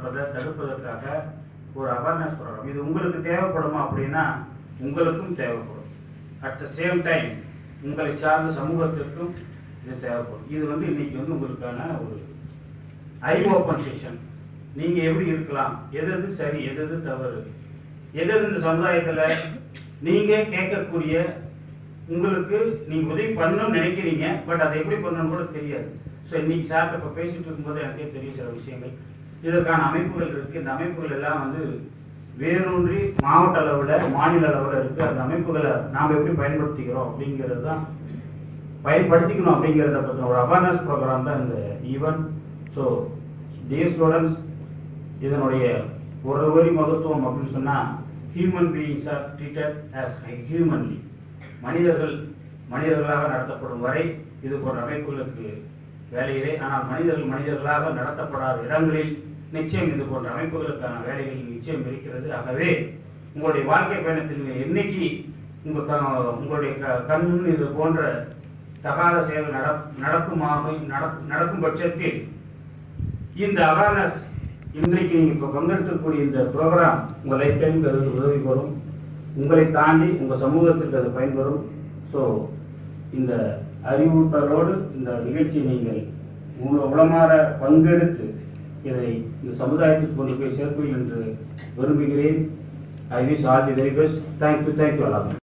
நடப்பதை தடுப்பதற்காக ஒரு அவேர்னஸ் ப்ரோக்ராம் இது உங்களுக்கு தேவைப்படுமா அப்படின்னா உங்களுக்கும் தேவைப்படும் அட் த சேம் டைம் உங்களை சார்ந்த சமூகத்திற்கும் இது தேவைப்படும் இது வந்து இன்னைக்கு வந்து உங்களுக்கான ஒரு ஐ ஓப்பன் செஷன் நீங்க எப்படி இருக்கலாம் எது எது சரி எது எது தவறு எது எது இந்த சமுதாயத்துல நீங்க கேட்கக்கூடிய உங்களுக்கு நீங்க உதவி பண்ணணும்னு நினைக்கிறீங்க பட் அதை எப்படி பண்ணணும்னு கூட தெரியாது ஸோ இன்னைக்கு சார்ட்ட இப்போ பேசிட்டு இருக்கும்போது எனக்கே தெரியும் சில விஷயங்கள் இதற்கான அமைப்புகள் இருக்கு இந்த அமைப்புகள் எல்லாம் வந்து வேரூன்றி மாவட்ட அளவில் மாநில அளவில் இருக்கு அந்த அமைப்புகளை நாம் எப்படி பயன்படுத்திக்கிறோம் அப்படிங்கிறது தான் பயன்படுத்திக்கணும் அப்படிங்கிறத பற்றின ஒரு அவேர்னஸ் ப்ரோக்ராம் தான் இந்த ஈவெண்ட் ஸோ டியர் ஸ்டூடெண்ட்ஸ் இதனுடைய ஒரு வரி மகத்துவம் அப்படின்னு சொன்னால் human beings are treated as humanly மனிதர்கள் மனிதர்களாக நடத்தப்படும் வரை இது போன்ற அமைப்புகளுக்கு வேலையிலே ஆனால் மனிதர்கள் மனிதர்களாக நடத்தப்படாத இடங்களில் நிச்சயம் இது போன்ற அமைப்புகளுக்கான வேலைகள் நிச்சயம் இருக்கிறது ஆகவே உங்களுடைய வாழ்க்கை பயணத்தில் நீங்கள் என்னைக்கு உங்க க- உங்களுடைய க- கண் முன் இது போன்ற தகாத செயல் நட- நடக்குமாக நடக்- நடக்கும் பட்சத்தில் இந்த அவேர்னஸ் இன்றைக்கு நீங்க இப்ப பங்கெடுக்கக்கூடிய இந்த ப்ரோக்ராம் உங்க லைஃப் டைமுக்கு அது உதவி வரும் உங்களை தாண்டி உங்க சமூகத்திற்கு அது பயன்பெறும் ஸோ இந்த அறிவுறுத்தலோடு இந்த நிகழ்ச்சியை நீங்கள் உங்க உளமாற பங்கெடுத்து இதை இந்த சமுதாயத்துக்கு கொண்டு போய் சேர்ப்பீர்கள் என்று விரும்புகிறேன் I wish all the very best thank you thank you Alam